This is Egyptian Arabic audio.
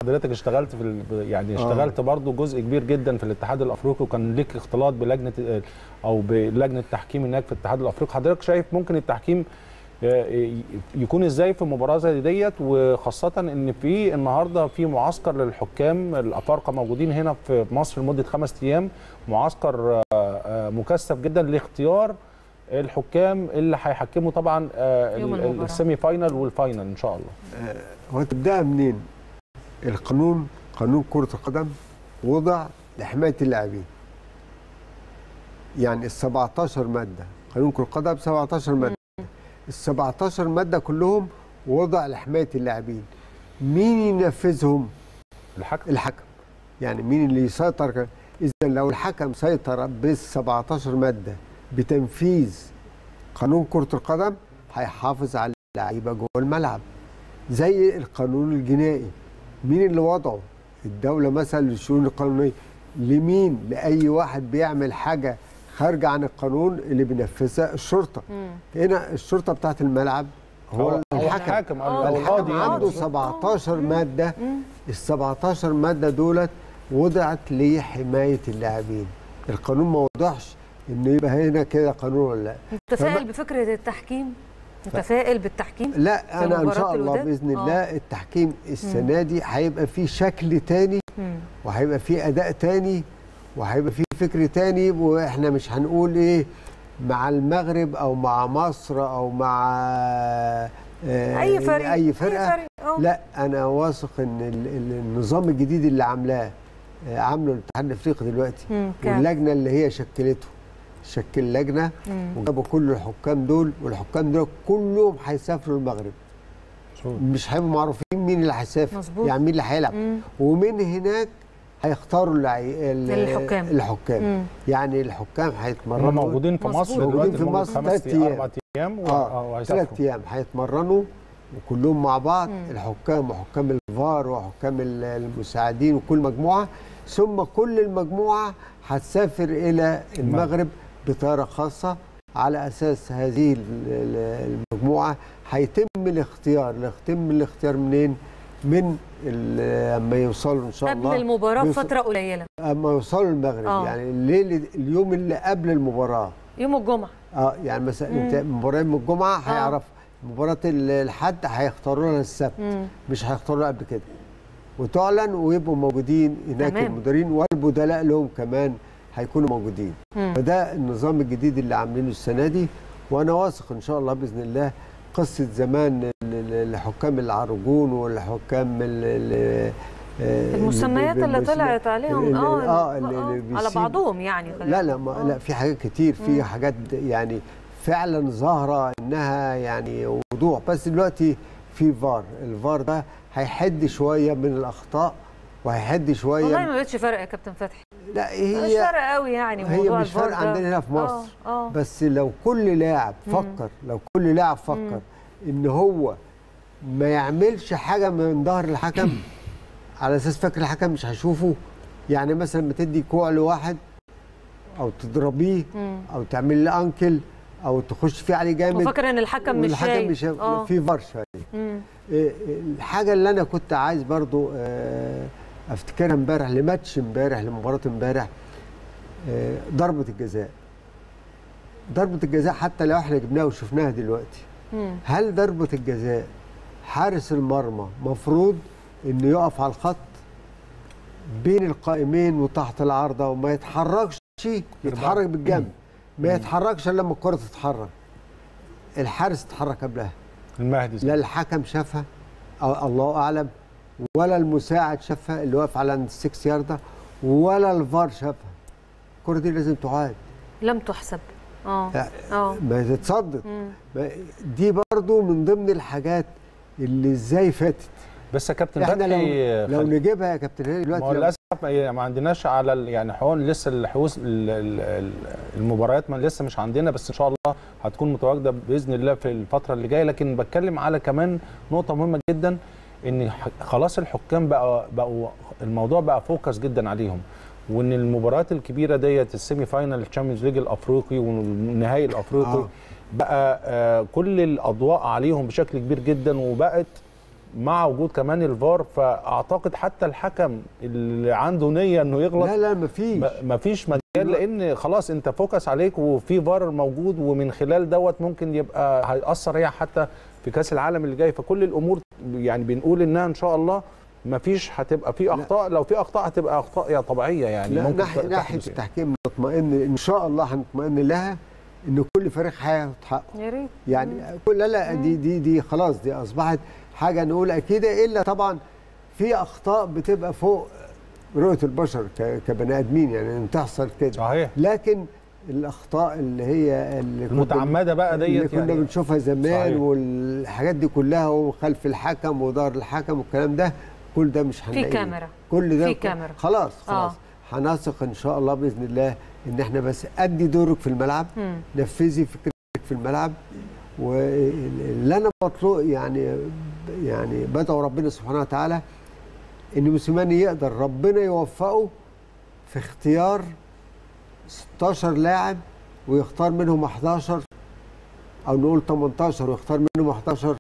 حضرتك اشتغلت في ال- يعني اشتغلت برضو جزء كبير جدا في الاتحاد الافريقي وكان ليك اختلاط بلجنه او بلجنه التحكيم هناك في الاتحاد الافريقي حضرتك شايف ممكن التحكيم ي- يكون ازاي في مباراه زي ديت وخاصه ان في النهارده في معسكر للحكام الافارقه موجودين هنا في مصر لمده خمس ايام معسكر آه، آه، مكثف جدا لاختيار الحكام اللي هيحكموا طبعا آه، يوم ال- المباراة. السيمي فاينال والفاينال ان شاء الله هو تبدأ منين؟ القانون قانون كرة القدم وضع لحماية اللاعبين. يعني ال 17 مادة قانون كرة القدم 17 مادة. ال 17 مادة كلهم وضع لحماية اللاعبين. مين ينفذهم؟ الحكم الحكم. يعني مين اللي يسيطر؟ إذا لو الحكم سيطر بال 17 مادة بتنفيذ قانون كرة القدم هيحافظ على اللعيبة جوه الملعب. زي القانون الجنائي مين اللي وضعه الدولة مثلا للشؤون القانونية لمين لأي واحد بيعمل حاجة خارجة عن القانون اللي بينفذها الشرطة مم. هنا الشرطة بتاعت الملعب هو أو الحكم الحاكم آه، او الحكم القاضي يعني. عنده 17 مادة مم. ال 17 مادة دولت وضعت لحماية اللاعبين القانون ما وضعش انه يبقى هنا كده قانون ولا لا متفائل فما- بفكره التحكيم متفائل بالتحكيم لا انا ان مباراة شاء الله الوداد؟ باذن آه. الله التحكيم السنه دي هيبقى فيه شكل تاني مم. وهيبقى فيه اداء تاني وهيبقى فيه فكر تاني واحنا مش هنقول ايه مع المغرب او مع مصر او مع آه، اي فريق اي فرقه فريق. آه. لا انا واثق ان ال- ال- النظام الجديد اللي عاملاه آه، عامله الاتحاد الافريقي دلوقتي مم. كام. واللجنه اللي هي شكلته شكل لجنه مم. وجابوا كل الحكام دول والحكام دول كلهم هيسافروا المغرب شوف. مش هيبقوا معروفين مين اللي هيسافر مظبوط. يعني مين اللي هيلعب مم. ومن هناك هيختاروا اللعي... ال- الحكام. الحكام مم. يعني الحكام هيتمرنوا هم موجودين في مظبوط. مصر موجودين دلوقتي في لمدة مصر خمس تلات أيام أيام. اربع ايام و- اه وهيسافروا. ثلاث ايام هيتمرنوا وكلهم مع بعض مم. الحكام وحكام الفار وحكام ال- المساعدين وكل مجموعه ثم كل المجموعه هتسافر الى المغرب بطياره خاصه على اساس هذه ال- ال- المجموعه هيتم الاختيار يتم الاختيار منين من ال- لما يوصلوا ان شاء الله قبل المباراه بيوصل- بفتره قليله اما يوصلوا المغرب آه. يعني الليل اليوم اللي قبل المباراه يوم الجمعه اه يعني مثلا مم. انت مباراه يوم الجمعه هيعرف مباراه ال- الحد هيختاروا لها السبت مم. مش هيختاروا لها قبل كده وتعلن ويبقوا موجودين هناك تمام. المديرين والبدلاء لهم كمان هيكونوا موجودين مم. فده النظام الجديد اللي عاملينه السنه دي وانا واثق ان شاء الله باذن الله قصه زمان ال- ال- الحكام العرجون والحكام ال- ال- آه، المسميات اللي بيسمى- طلعت عليهم اللي- اه اه اللي- آه، اللي على بيسيب- بعضهم يعني لا لا ما لا في حاجات كتير في حاجات يعني فعلا ظاهره انها يعني وضوح بس دلوقتي في فار الفار ده هيحد شويه من الاخطاء وهيحد شويه والله ما بقتش فارقه يا كابتن فتحي لا مش هي فارقه قوي يعني هي موضوع مش الفار فارقه ده. عندنا هنا في مصر اه اه بس لو كل لاعب فكر لو كل لاعب فكر ان هو ما يعملش حاجه من ظهر الحكم على اساس فاكر الحكم مش هيشوفه يعني مثلا ما تدي كوع لواحد او تضربيه مم. او تعمل له انكل او تخش فيه عليه جامد وفاكر ان الحكم مش والحكم شايف مش شايف. اه في فار شويه مم. إيه، الحاجه اللي انا كنت عايز برضو آه، افتكرها امبارح لماتش امبارح لمباراه امبارح آه، ضربه الجزاء ضربه الجزاء حتى لو احنا جبناها وشفناها دلوقتي مم. هل ضربه الجزاء حارس المرمى مفروض انه يقف على الخط بين القائمين وتحت العارضه وما يتحركش يتحرك بالجنب ما يتحركش الا لما الكره تتحرك الحارس اتحرك قبلها المهدي لا الحكم شافها أو الله اعلم ولا المساعد شافها اللي واقف على السكس ياردة ولا الفار شافها الكره دي لازم تعاد لم تحسب اه لا، اه ما تتصدق مم. ما- دي برضو من ضمن الحاجات اللي ازاي فاتت بس يا كابتن احنا لو, فتحي لو خل- نجيبها يا كابتن هاني ما هو دلوقتي لو- للاسف ما ما عندناش على ال- يعني حقوق لسه الحوز ال- ال- ال- المباريات ما لسه مش عندنا بس ان شاء الله هتكون متواجده باذن الله في الفتره اللي جايه لكن بتكلم على كمان نقطه مهمه جدا ان ح- خلاص الحكام بقى بقوا الموضوع بقى فوكس جدا عليهم وان المباريات الكبيره ديت السيمي فاينال الشامبيونز ليج الافريقي والنهائي الافريقي آه. بقى آه كل الاضواء عليهم بشكل كبير جدا وبقت مع وجود كمان الفار فاعتقد حتى الحكم اللي عنده نيه انه يغلط لا لا مفيش ما فيش مجال لان خلاص انت فوكس عليك وفي فار موجود ومن خلال دوت ممكن يبقى هيأثر هي حتى في كاس العالم اللي جاي فكل الامور يعني بنقول انها ان شاء الله ما فيش هتبقى في اخطاء لو في اخطاء هتبقى اخطاء يا طبيعيه يعني لا ممكن ناحيه تحدث ناحيه يعني. التحكيم نطمئن ان شاء الله هنطمئن لها ان كل فريق هياخد حقه يا ريت يعني كل لا لا دي دي دي خلاص دي اصبحت حاجه نقول اكيده الا طبعا في اخطاء بتبقى فوق رؤيه البشر ك- كبني ادمين يعني ان تحصل كده صحيح لكن الاخطاء اللي هي اللي كنا- المتعمده بقى اللي ديت كنا يعني بنشوفها زمان صحيح. والحاجات دي كلها وخلف الحكم ودار الحكم والكلام ده كل ده مش هنلاقيه كاميرا. كل ده في ك- كاميرا. خلاص آه. خلاص هنثق ان شاء الله باذن الله ان احنا بس ادي دورك في الملعب مم. نفذي فكرتك في الملعب واللي انا مطلوب يعني يعني بدعو ربنا سبحانه وتعالى ان موسيماني يقدر ربنا يوفقه في اختيار 16 لاعب ويختار منهم 11 او نقول 18 ويختار منهم 11